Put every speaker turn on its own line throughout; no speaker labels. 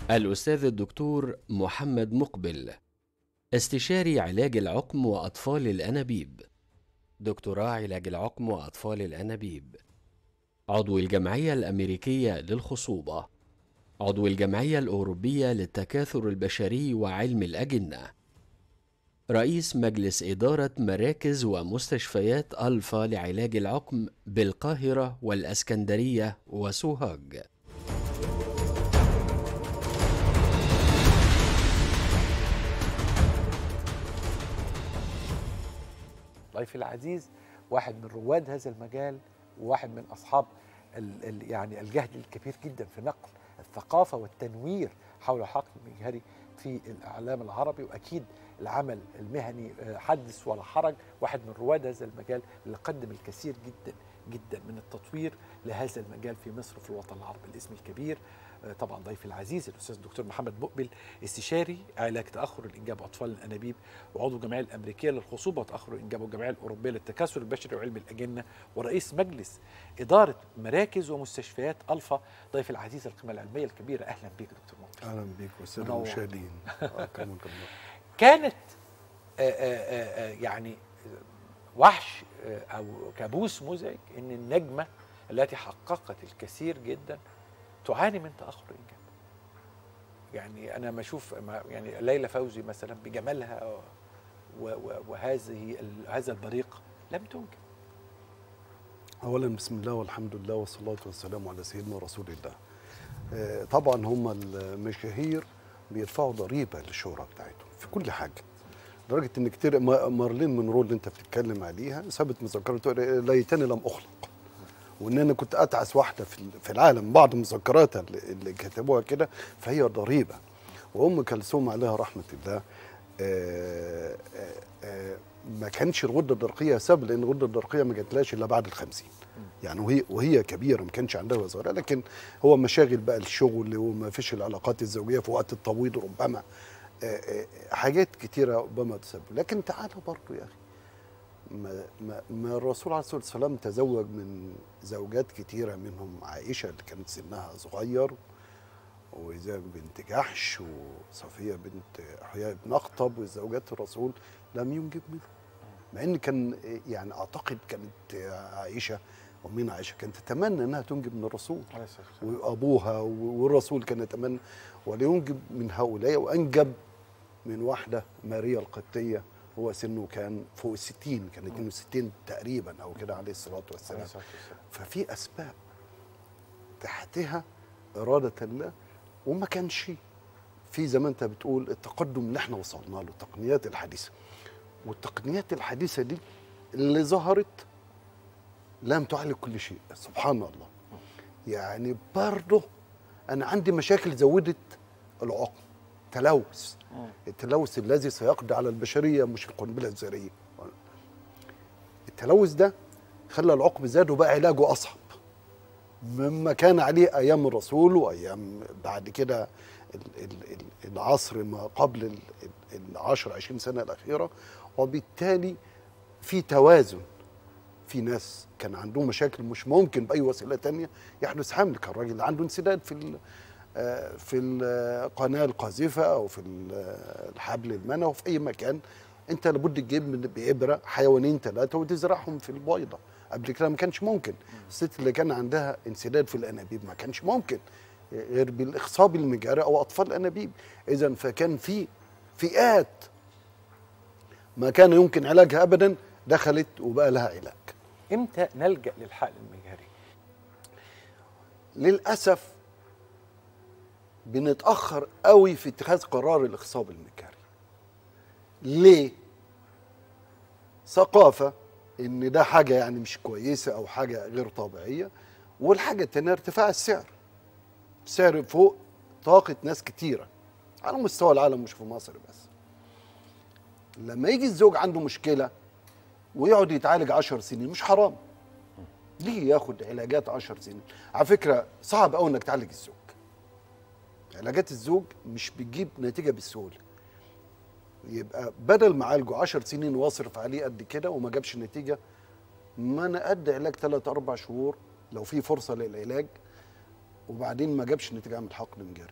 الأستاذ الدكتور محمد مقبل استشاري علاج العقم وأطفال الأنابيب دكتوراه علاج العقم وأطفال الأنابيب عضو الجمعية الأمريكية للخصوبة عضو الجمعية الأوروبية للتكاثر البشري وعلم الأجنة رئيس مجلس إدارة مراكز ومستشفيات ألفا لعلاج العقم بالقاهرة والأسكندرية وسوهاج
ضيفي العزيز واحد من رواد هذا المجال وواحد من اصحاب ال ال يعني الجهد الكبير جدا في نقل الثقافه والتنوير حول الحقل المجهري في الاعلام العربي واكيد العمل المهني آه، حدث ولا حرج واحد من رواد هذا المجال اللي قدم الكثير جدا جدا من التطوير لهذا المجال في مصر وفي الوطن العربي الاسم الكبير آه، طبعا ضيفي العزيز الاستاذ الدكتور محمد مقبل استشاري علاج تاخر الانجاب واطفال الانابيب وعضو الجمعيه الامريكيه للخصوبه وتاخر الانجاب والجمعيه الاوروبيه للتكاثر البشري وعلم الاجنه ورئيس مجلس اداره مراكز ومستشفيات الفا ضيف العزيز القيمه العلميه الكبيره اهلا بك دكتور مقبل
اهلا بيك والساده
منور.
المشاهدين اكرمك الله
كانت آه، آه، آه، يعني وحش آه، او كابوس مزعج ان النجمه التي حققت الكثير جدا تعاني من تاخر الانجاب يعني انا ما اشوف ما- يعني ليلى فوزي مثلا بجمالها و- و- وهذه ال- هذا البريق لم تنجب
اولا بسم الله والحمد لله والصلاه والسلام على سيدنا رسول الله آه، طبعا هم المشاهير بيدفعوا ضريبه للشهره بتاعتهم في كل حاجه لدرجه ان كتير ما- مارلين مونرو اللي انت بتتكلم عليها سابت مذكره تقول ليتني لم اخلق وان انا كنت اتعس واحده في في العالم بعض مذكراتها اللي, اللي كتبوها كده فهي ضريبه وام كلثوم عليها رحمه الله آه، آه، آه، ما كانش الغده الدرقيه سبب لان الغده الدرقيه ما جاتلاش الا بعد الخمسين يعني وهي وهي كبيره ما كانش عندها وزاره لكن هو مشاغل بقى الشغل وما فيش العلاقات الزوجيه في وقت التبويض ربما آه، آه، حاجات كتيره ربما تسبب لكن تعالى برضو يا اخي ما, ما, ما الرسول عليه الصلاه والسلام تزوج من زوجات كتيره منهم عائشه اللي كانت سنها صغير وزينب بنت جحش وصفيه بنت حيي بن اخطب وزوجات الرسول لم ينجب منهم مع ان كان يعني اعتقد كانت عائشه امنا عائشه كانت تتمنى انها تنجب من الرسول
عليه الصلاه والسلام
وابوها والرسول كان يتمنى ولينجب من هؤلاء وانجب من واحده ماريا القبطيه هو سنه كان فوق الستين كان 62 تقريبا او كده عليه الصلاه
عليه
والسلام
الصلاه والسلام
ففي اسباب تحتها اراده الله وما كانش في زي ما انت بتقول التقدم اللي احنا وصلنا له التقنيات الحديثه والتقنيات الحديثه دي اللي ظهرت لم تعالج كل شيء سبحان الله يعني برضه انا عندي مشاكل زودت العقم تلوث التلوث الذي سيقضي على البشريه مش القنبله الذريه التلوث ده خلى العقم زاد وبقى علاجه اصعب مما كان عليه ايام الرسول وايام بعد كده ال- ال- ال- العصر ما قبل ال- ال- العشر عشرين سنه الاخيره وبالتالي في توازن في ناس كان عندهم مشاكل مش ممكن باي وسيله تانية يحدث حمل كان الراجل اللي عنده انسداد في ال- آه، في القناه القاذفه او في ال- الحبل المنوي في اي مكان انت لابد تجيب من بابره حيوانين ثلاثه وتزرعهم في البيضه قبل كده ما كانش ممكن الست اللي كان عندها انسداد في الانابيب ما كانش ممكن غير بالاخصاب المجاري او اطفال الانابيب اذا فكان في فئات ما كان يمكن علاجها ابدا دخلت وبقى لها علاج
امتى نلجا للحقن المجهري
للاسف بنتاخر قوي في اتخاذ قرار الاخصاب المجاري ليه ثقافه ان ده حاجه يعني مش كويسه او حاجه غير طبيعيه والحاجه التانيه ارتفاع السعر سعر فوق طاقه ناس كتيره على مستوى العالم مش في مصر بس لما يجي الزوج عنده مشكله ويقعد يتعالج عشر سنين مش حرام ليه ياخد علاجات عشر سنين على فكره صعب قوي انك تعالج الزوج علاجات الزوج مش بتجيب نتيجه بالسهوله يبقى بدل ما اعالجه 10 سنين واصرف عليه قد كده وما جابش نتيجه ما انا ادي علاج 3 4 شهور لو في فرصه للعلاج وبعدين ما جابش نتيجه اعمل حقن مجاري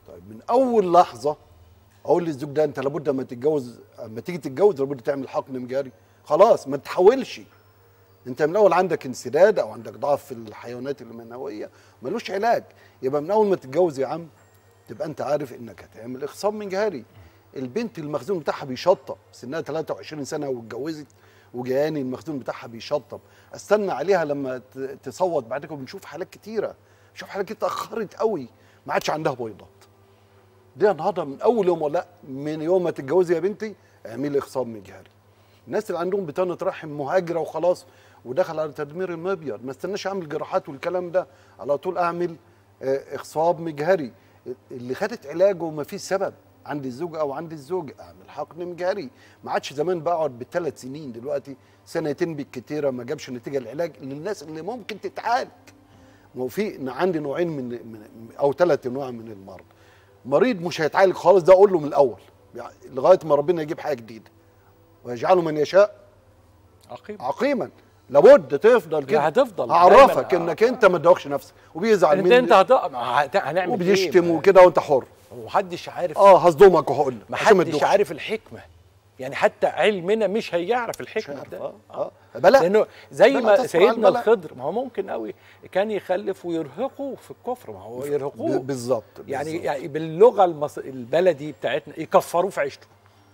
طيب من اول لحظه اقول للزوج ده انت لابد اما تتجوز اما تيجي تتجوز لابد تعمل حقن مجاري خلاص ما تحاولش انت من الاول عندك انسداد او عندك ضعف في الحيوانات المنويه ملوش علاج يبقى من اول ما تتجوز يا عم تبقى انت عارف انك هتعمل اخصاب منجهري البنت المخزون بتاعها بيشطب سنها 23 سنه واتجوزت وجاني المخزون بتاعها بيشطب استنى عليها لما ت- تصوت بعد كده بنشوف حالات كتيره بنشوف حالات كتير اتاخرت قوي ما عادش عندها بيضات دي النهارده من اول يوم ولا من يوم ما تتجوزي يا بنتي اعملي اخصاب مجهري الناس اللي عندهم بطانه رحم مهاجره وخلاص ودخل على تدمير المبيض ما استناش اعمل جراحات والكلام ده على طول اعمل آه، اخصاب مجهري اللي خدت علاجه وما فيش سبب عند الزوج او عند الزوج اعمل حقن مجهري ما عادش زمان بقعد بالثلاث سنين دلوقتي سنتين بالكتيره ما جابش نتيجه العلاج للناس اللي ممكن تتعالج ما هو في عندي نوعين من, من او ثلاث انواع من المرض مريض مش هيتعالج خالص ده اقول له من الاول يعني لغايه ما ربنا يجيب حاجه جديده ويجعله من يشاء
عقيم
عقيما لابد تفضل كده
هتفضل
هعرفك
دايماً.
انك انت ما تدوخش نفسك وبيزعل
انت
مني
انت هت... ما هت- هنعمل ايه
وبيشتم
ما-
وكده وانت حر
ومحدش عارف
اه هصدمك وهقول لك
ما
عشان
حدش
تدوخش.
عارف الحكمه يعني حتى علمنا مش هيعرف
مش
الحكمه
عارف.
ده
اه اه بلاء
لانه زي
بلاء
ما
تسمع
سيدنا
البلاء.
الخضر ما هو ممكن قوي كان يخلف ويرهقه في الكفر ما هو يرهقوه
ب- بالظبط
يعني
بالظبط.
يعني باللغه المص... البلدي بتاعتنا يكفروه في عيشته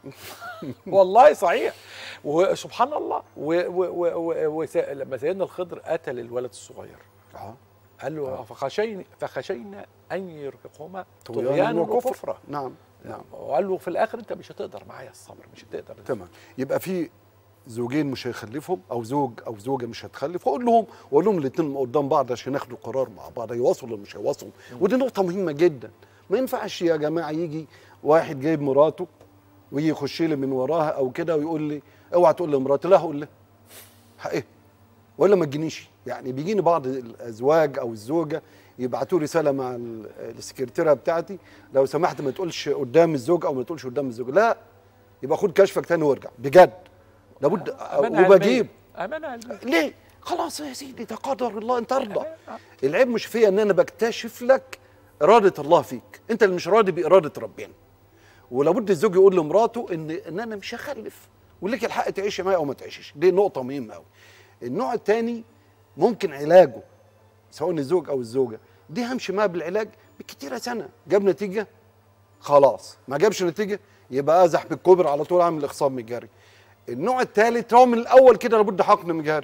والله صحيح وسبحان الله و... و... و... و... وس... لما سيدنا الخضر قتل الولد الصغير
اه
قال له فخشينا فخشينا ان يرهقهما
طغيانا
طغيانا
وكفرا
وكفرا
نعم نعم
وقال له في الاخر انت مش هتقدر معايا الصبر مش هتقدر
تمام يبقى في زوجين مش هيخلفهم او زوج او زوجه مش هتخلف واقول لهم واقول لهم الاثنين قدام بعض عشان ياخدوا قرار مع بعض هيواصلوا ولا مش هيواصلوا ودي نقطه مهمه جدا ما ينفعش يا جماعه يجي واحد جايب مراته ويجي يخش لي من وراها او كده ويقول لي اوعى تقول لمراتي لا هقول لها حقيقي ولا ما تجينيش يعني بيجيني بعض الازواج او الزوجه يبعتوا رساله مع ال- السكرتيره بتاعتي لو سمحت ما تقولش قدام الزوج او ما تقولش قدام الزوج لا يبقى خد كشفك تاني وارجع بجد لابد
أمانة
وبجيب
علمية. امانه علميه
ليه خلاص يا سيدي ده قدر الله انت ارضى العيب مش فيا ان انا بكتشف لك اراده الله فيك انت اللي مش راضي باراده ربنا ولابد الزوج يقول لمراته ان ان انا مش هخلف وليك الحق تعيشي معايا او ما تعيشيش دي نقطه مهمه قوي النوع الثاني ممكن علاجه سواء الزوج او الزوجه دي همشي معاها بالعلاج بكتيره سنه جاب نتيجه خلاص ما جابش نتيجه يبقى ازح بالكوبر على طول اعمل اخصاب مجاري النوع الثالث هو من الاول كده لابد حقن مجاري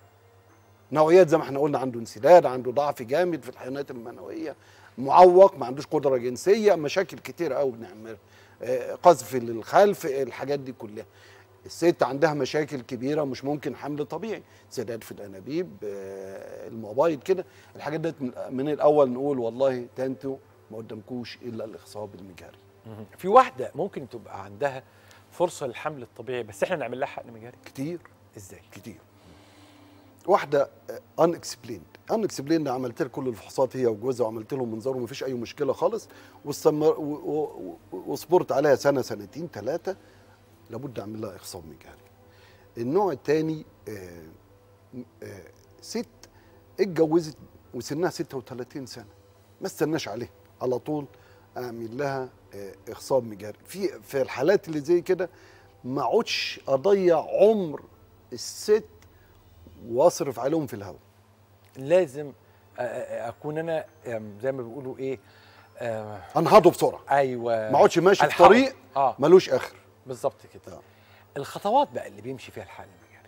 نوعيات زي ما احنا قلنا عنده انسداد عنده ضعف جامد في الحيوانات المنويه معوق ما عندوش قدره جنسيه مشاكل كتير قوي بنعملها آه، قذف للخلف الحاجات دي كلها الست عندها مشاكل كبيره مش ممكن حمل طبيعي سداد في الانابيب آه، المبايض كده الحاجات دي من- من الاول نقول والله ده انتوا ما قدامكوش الا الاخصاب المجاري
في واحده ممكن تبقى عندها فرصه للحمل الطبيعي بس احنا نعمل لها حقن مجاري
كتير
ازاي
كتير واحده ان اكسبليند ان اكسبليند عملت لها كل الفحوصات هي وجوزها وعملت لهم منظار ومفيش اي مشكله خالص واستمر و- و- و- وصبرت عليها سنه سنتين ثلاثه لابد اعمل لها اخصاب مجهري النوع الثاني ست اتجوزت وسنها 36 سنه ما استناش عليها على طول اعمل لها آه، اخصاب مجهري في في الحالات اللي زي كده ما اقعدش اضيع عمر الست واصرف عليهم في الهواء
لازم أ- أ- اكون انا أم، زي ما بيقولوا ايه آه
انهضوا بسرعه
ايوه
ما اقعدش ماشي في
الحق.
طريق
اه
ملوش اخر
بالظبط كده
آه.
الخطوات بقى اللي بيمشي فيها الحقن المجاري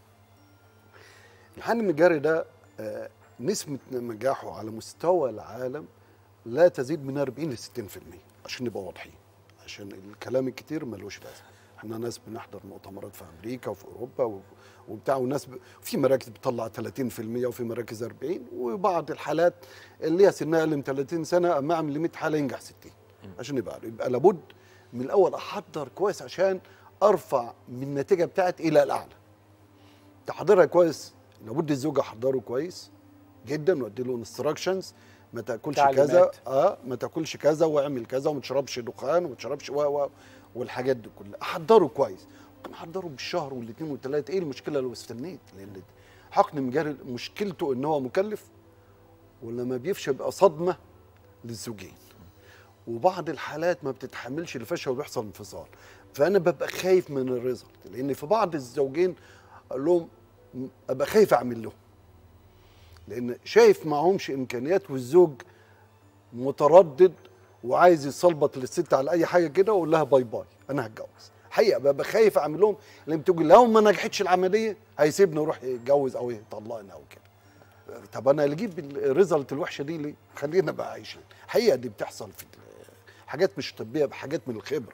الحقن المجاري ده آه، نسبة نجاحه على مستوى العالم لا تزيد من 40 ل 60% عشان نبقى واضحين عشان الكلام الكتير ملوش لازمه احنا ناس بنحضر مؤتمرات في امريكا وفي اوروبا و- وبتاع وناس ب... في مراكز بتطلع 30% وفي مراكز 40 وبعض الحالات اللي هي سنها اقل من 30 سنه اما اعمل 100 حاله ينجح 60 عشان يبقى يبقى لابد من الاول احضر كويس عشان ارفع من النتيجه بتاعتي الى الاعلى تحضيرها كويس لابد الزوج احضره كويس جدا وادي له انستراكشنز ما تاكلش كذا
تعليمات.
اه ما تاكلش كذا واعمل كذا وما تشربش دخان وما تشربش و و والحاجات دي كلها احضره كويس ممكن احضره بالشهر والاثنين والثلاثه ايه المشكله لو استنيت لان حقن مجاري مشكلته ان هو مكلف ولما بيفشل بيبقى صدمه للزوجين وبعض الحالات ما بتتحملش الفشل وبيحصل انفصال فانا ببقى خايف من الريزلت لان في بعض الزوجين اقول لهم م- ابقى خايف اعمل لهم لان شايف معهمش امكانيات والزوج متردد وعايز يصلبط للست على اي حاجه كده واقول لها باي باي انا هتجوز حقيقه ببقى خايف اعمل لهم لان بتقول لو ما نجحتش العمليه هيسيبني ويروح يتجوز او يطلقني او كده طب انا اللي اجيب الريزلت الوحشه دي ليه؟ خلينا بقى عايشين حقيقه دي بتحصل في حاجات مش طبيه بحاجات من الخبره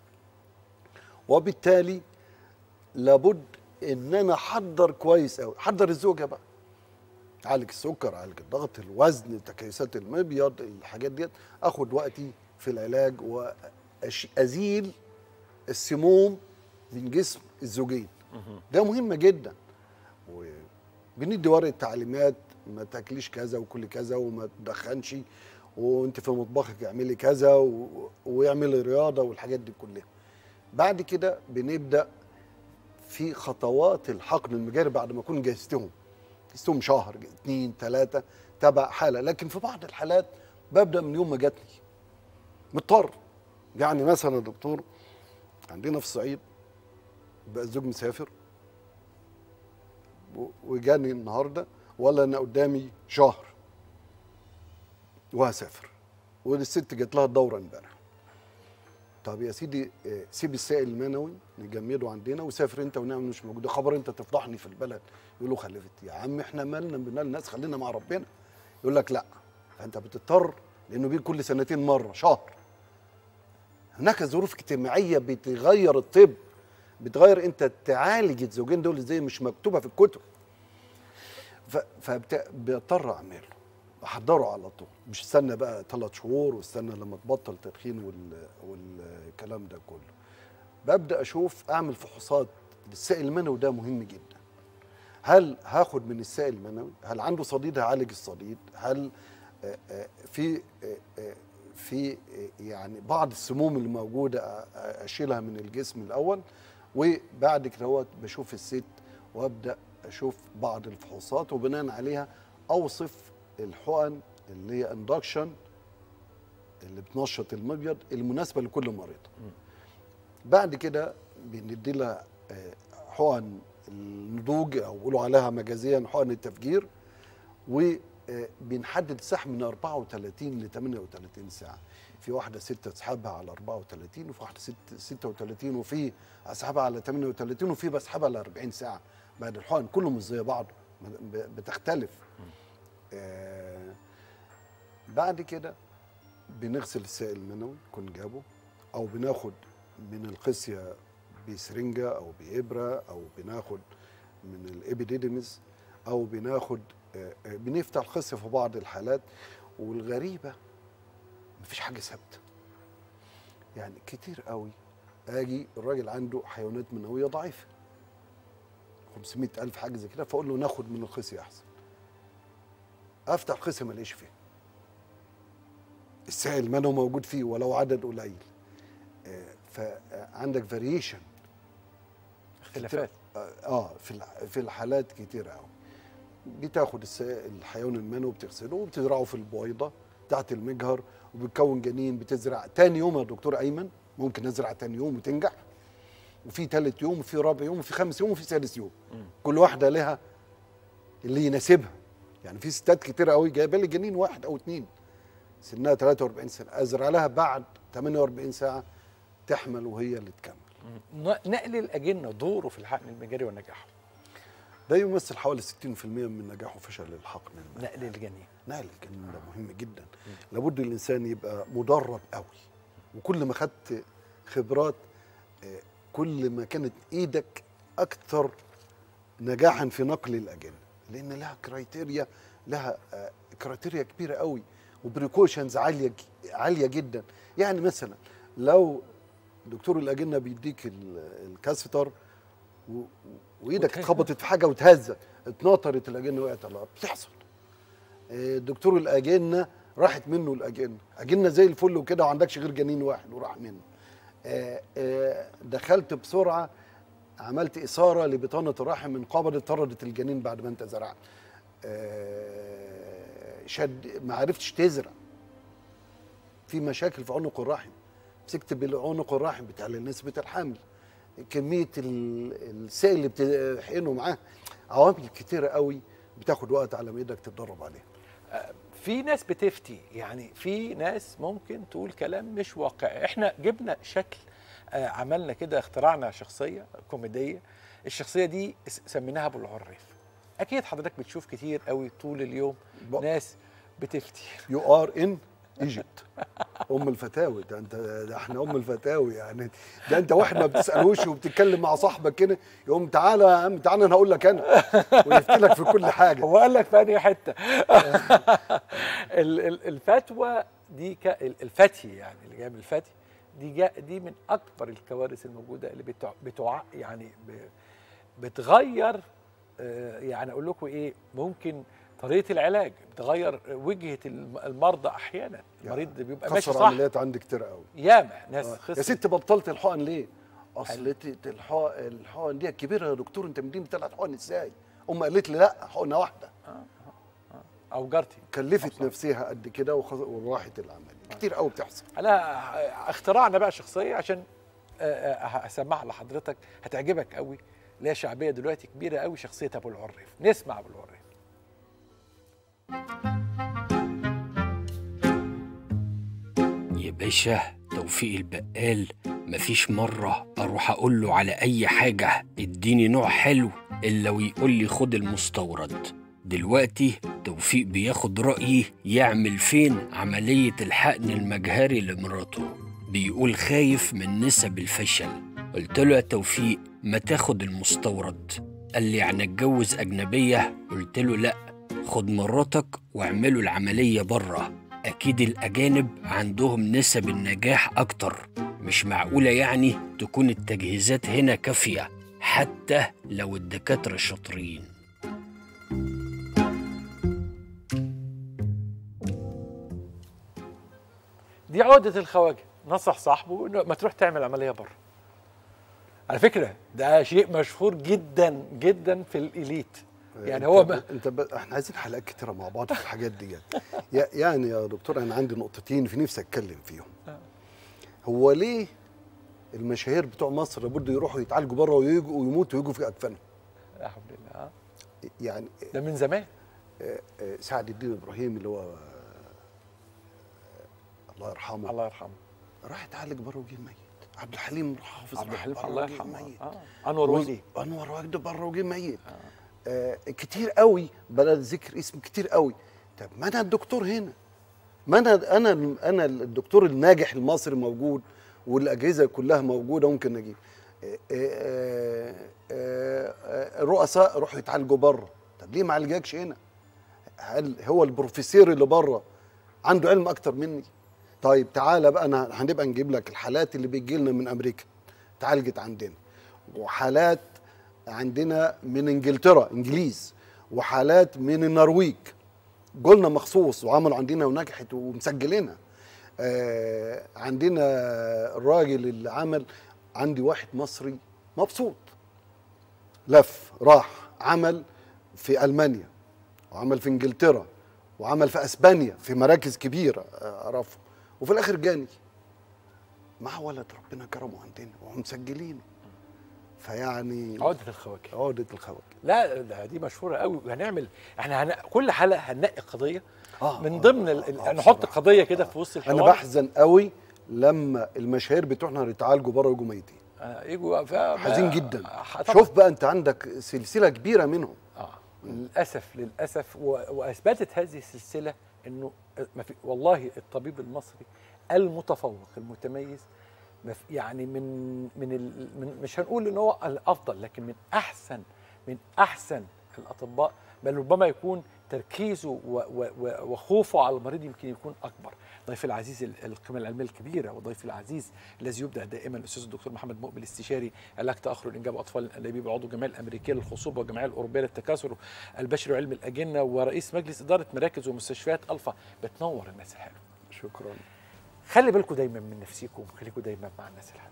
وبالتالي لابد ان انا احضر كويس قوي حضر الزوجه بقى عالج السكر عالج الضغط الوزن تكيسات المبيض الحاجات ديت اخد وقتي في العلاج وازيل السموم من جسم الزوجين ده مهم جدا وبندي ورقه تعليمات ما تاكليش كذا وكل كذا وما تدخنش وانت في مطبخك اعملي كذا و... واعملي رياضه والحاجات دي كلها بعد كده بنبدا في خطوات الحقن المجاري بعد ما اكون جهزتهم جهزتهم شهر اثنين ثلاثه تبع حاله لكن في بعض الحالات ببدا من يوم ما جاتني مضطر يعني مثلا يا دكتور عندنا في الصعيد بقى الزوج مسافر و- وجاني النهارده ولا انا قدامي شهر وهسافر والست جات لها الدوره امبارح طب يا سيدي آه، سيب السائل المنوي نجمده عندنا وسافر انت ونعمل مش موجود خبر انت تفضحني في البلد يقول له خلفت يا عم احنا مالنا بمال الناس خلينا مع ربنا يقول لك لا فانت بتضطر لانه بيجي كل سنتين مره شهر هناك ظروف اجتماعيه بتغير الطب بتغير انت تعالج الزوجين دول ازاي مش مكتوبه في الكتب فبضطر اعمله بحضره على طول مش استنى بقى ثلاث شهور واستنى لما تبطل تدخين وال... والكلام ده كله ببدا اشوف اعمل فحوصات للسائل المنوي ده مهم جدا هل هاخد من السائل المنوي هل عنده صديد هعالج الصديد هل آه، آه، في آه، آه، في آه، يعني بعض السموم اللي موجوده آه، آه، اشيلها من الجسم الاول وبعد كده هو بشوف الست وابدا اشوف بعض الفحوصات وبناء عليها اوصف الحقن اللي هي اندكشن اللي بتنشط المبيض المناسبه لكل مريض بعد كده بندي لها آه، حقن النضوج او بيقولوا عليها مجازيا حقن التفجير وبنحدد السحب من 34 ل 38 ساعه في واحده ست اسحبها على 34 وفي واحده ست 36 وفي اسحبها على 38 وفي بسحبها على 40 ساعه بعد الحقن كله مش زي بعضه ب- بتختلف آه بعد كده بنغسل السائل المنوي يكون جابه او بناخد من الخصيه بسرنجه او بابره او بناخد من الابيديديمس او بناخد آه، آه، بنفتح الخصيه في بعض الحالات والغريبه مفيش حاجه ثابته يعني كتير قوي اجي الراجل عنده حيوانات منويه ضعيفه 500 ألف حاجة زي كده فأقول له ناخد من الخصية أحسن أفتح الخصية ما الاقيش فيه السائل المنوي موجود فيه ولو عدد قليل آه، فعندك فاريشن
اختلافات
اه في الح- في الحالات كتير قوي بتاخد الس- الحيوان المنوي بتغسله وبتزرعه في البويضه تحت المجهر وبتكون جنين بتزرع تاني يوم يا دكتور ايمن ممكن ازرع تاني يوم وتنجح وفي تالت يوم وفي رابع يوم وفي خامس يوم وفي سادس يوم كل واحده لها اللي يناسبها يعني في ستات كتير قوي جايبه لي جنين واحد او اتنين سنها 43 سنه ازرع لها بعد 48 ساعه تحمل وهي اللي تكمل
ن- نقل الاجنه دوره في الحقن المجاري ونجاحه
ده يمثل حوالي 60% من نجاح وفشل الحقن المنوي
نقل الجنين
نقل الجنين ده مهم جدا لابد الانسان يبقى مدرب قوي وكل ما خدت خبرات آه، كل ما كانت ايدك اكثر نجاحا في نقل الاجنه لان لها كرايتيريا لها آه، كرايتيريا كبيره قوي وبريكوشنز عاليه ج- عاليه جدا يعني مثلا لو دكتور الاجنه بيديك ال- الكاستر و- و- وايدك
وتهز.
اتخبطت في حاجه وتهزت اتنطرت الاجنه وقعت على الارض بتحصل آه، دكتور الاجنه راحت منه الاجنه اجنه زي الفل وكده وما عندكش غير جنين واحد وراح منه آه، آه، دخلت بسرعه عملت اثاره لبطانه الرحم انقبضت طردت الجنين بعد ما انت زرعت آه، شد ما عرفتش تزرع في مشاكل في عنق الرحم مسكت بالعنق الرحم بتعلى نسبه الحمل كميه ال- السائل اللي بتحقنه معاه عوامل كتيره قوي بتاخد وقت على ما ايدك تتدرب عليها
في ناس بتفتي يعني في ناس ممكن تقول كلام مش واقعي احنا جبنا شكل آه، عملنا كده اخترعنا شخصيه كوميديه الشخصيه دي س- سميناها ابو العريف اكيد حضرتك بتشوف كتير قوي طول اليوم
ب-
ناس بتفتي
يو ار ان ايجيبت ام الفتاوي ده انت ده احنا ام الفتاوي يعني ده انت واحد ما بتسالوش وبتتكلم مع صاحبك كده يقوم تعالى يا عم تعالى انا هقول لك انا ويفتي لك في كل حاجه
هو قال لك في انهي حته ال- ال- الفتوى دي ك... ال- الفتي يعني اللي جاي من الفتي دي جا... دي من اكبر الكوارث الموجوده اللي بتع... بتع... يعني ب... بتغير آه، يعني اقول لكم ايه ممكن طريقه العلاج بتغير وجهه الم- المرضى احيانا المريض بيبقى ماشي
كسر
صح
عمليات عندك كتير قوي
ياما ناس
آه.
خسرت
يا ست بطلت الحقن ليه؟ اصل ت- الحقن الحقن دي كبيره يا دكتور انت مديني ثلاث حقن ازاي؟ ام قالت لي لا حقنه واحده
او جارتي
كلفت نفسها قد كده وخ- وراحت العمليه كتير قوي بتحصل
انا اخترعنا بقى شخصيه عشان آه، آه، هسمعها لحضرتك هتعجبك قوي ليها شعبيه دلوقتي كبيره قوي شخصيه ابو العريف نسمع ابو العريف
يا باشا توفيق البقال مفيش مرة أروح أقول له على أي حاجة اديني نوع حلو إلا ويقول لي خد المستورد دلوقتي توفيق بياخد رأيي يعمل فين عملية الحقن المجهري لمراته بيقول خايف من نسب الفشل قلت له يا توفيق ما تاخد المستورد قال لي يعني اتجوز أجنبية قلت له لأ خد مراتك واعملوا العملية بره أكيد الأجانب عندهم نسب النجاح أكتر مش معقولة يعني تكون التجهيزات هنا كافية حتى لو الدكاترة شاطرين
دي عقده الخواجه نصح صاحبه انه ما تروح تعمل عمليه بره على فكره ده شيء مشهور جدا جدا في الاليت يعني هو
انت,
ما
انت ب... احنا عايزين حلقات كتيره مع بعض في الحاجات ديت يا- يعني يا دكتور انا عندي نقطتين في نفسي اتكلم فيهم هو ليه المشاهير بتوع مصر لابد يروحوا يتعالجوا بره ويجوا ويموتوا ويجوا في اكفانهم
لا حول الله آه.
يعني
ده من زمان
آه، آه، سعد الدين ابراهيم اللي هو آه، الله يرحمه
الله يرحمه
راح يتعالج بره وجه ميت عبد الحليم حافظ
عبد
راح
الحليم
بره
الله
وجه
يرحمه
ميت.
آه. انور وجدي
انور وجدي بره وجه ميت آه كتير قوي بلا ذكر اسم كتير قوي طب ما انا الدكتور هنا ما انا انا انا الدكتور الناجح المصري موجود والاجهزه كلها موجوده ممكن نجيب آه، آه، آه، آه، الرؤساء روحوا يتعالجوا بره طب ليه ما عالجكش هنا هل هو البروفيسور اللي بره عنده علم اكتر مني طيب تعالى بقى انا هنبقى نجيب لك الحالات اللي بتجي لنا من امريكا اتعالجت عندنا وحالات عندنا من انجلترا انجليز وحالات من النرويج جولنا مخصوص وعملوا عندنا ونجحت ومسجلينها آه عندنا الراجل اللي عمل عندي واحد مصري مبسوط لف راح عمل في المانيا وعمل في انجلترا وعمل في اسبانيا في مراكز كبيره آه، اعرفه وفي الاخر جاني مع ولد ربنا كرمه عندنا ومسجلينه فيعني
عقده الخواجه
عقدة الخواجة
لا ده دي مشهوره قوي وهنعمل احنا هن... كل حلقه هننقي قضيه
آه،
من
آه،
ضمن
آه،
ال...
آه،
ال... نحط
بصراحة.
قضيه كده في وسط الحوار
انا بحزن قوي لما المشاهير بتوعنا يتعالجوا بره ويجوا ميتين
آه، يجوا ف...
حزين جدا
آه، طبعاً.
شوف بقى انت عندك سلسله كبيره منهم
اه للاسف للاسف و... واثبتت هذه السلسله انه ما في والله الطبيب المصري المتفوق المتميز ما في- يعني من من, ال... من مش هنقول ان هو الافضل لكن من احسن من احسن الاطباء بل ربما يكون تركيزه و... و... و... وخوفه على المريض يمكن يكون اكبر ضيف العزيز ال- القيمه العلميه الكبيره وضيف العزيز الذي يبدع دائما الاستاذ الدكتور محمد مقبل استشاري علاج تاخر الانجاب اطفال الانابيب عضو الجمعيه الامريكيه للخصوبه والجمعيه الاوروبيه للتكاثر البشري وعلم الاجنه ورئيس مجلس اداره مراكز ومستشفيات الفا بتنور الناس الحلوه
شكرا
خلي بالكم دايما من نفسيكم خليكم دايما مع الناس الحلوه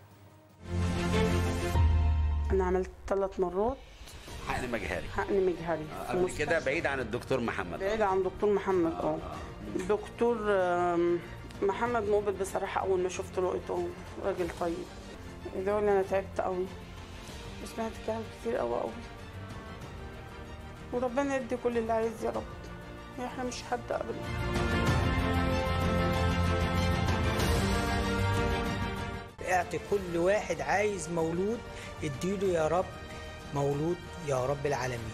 انا عملت ثلاث مرات
حقن مجهري
حقن مجهري في
قبل
مستشفى.
كده بعيد عن الدكتور محمد
بعيد عن دكتور محمد اه الدكتور آم، محمد موبل بصراحة أول ما شفته لقيته راجل طيب يقول لي أنا تعبت قوي وسمعت كلام كتير قوي قوي وربنا يدي كل اللي عايز يا رب ما يحرمش حد أبدا
اعطي كل واحد عايز مولود اديله يا رب مولود يا رب العالمين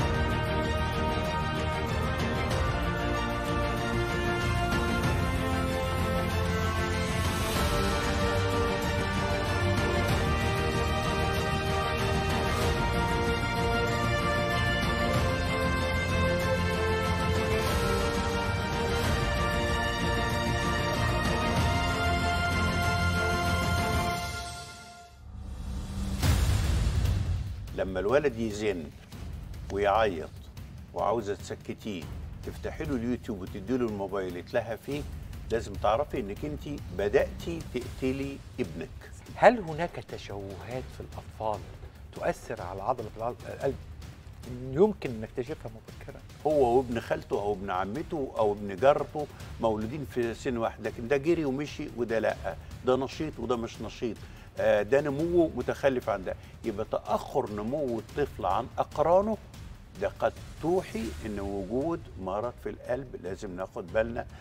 لما الولد يزن ويعيط وعاوزه تسكتيه تفتحي له اليوتيوب وتدي له الموبايل يتلهى فيه لازم تعرفي انك انت بداتي تقتلي ابنك
هل هناك تشوهات في الاطفال تؤثر على عضله القلب يمكن نكتشفها مبكرا
هو وابن خالته او ابن عمته او ابن جارته مولودين في سن واحد لكن ده جري ومشي وده لا ده نشيط وده مش نشيط آه، ده نموه متخلف عن ده يبقى تاخر نمو الطفل عن اقرانه ده قد توحي ان وجود مرض في القلب لازم ناخد بالنا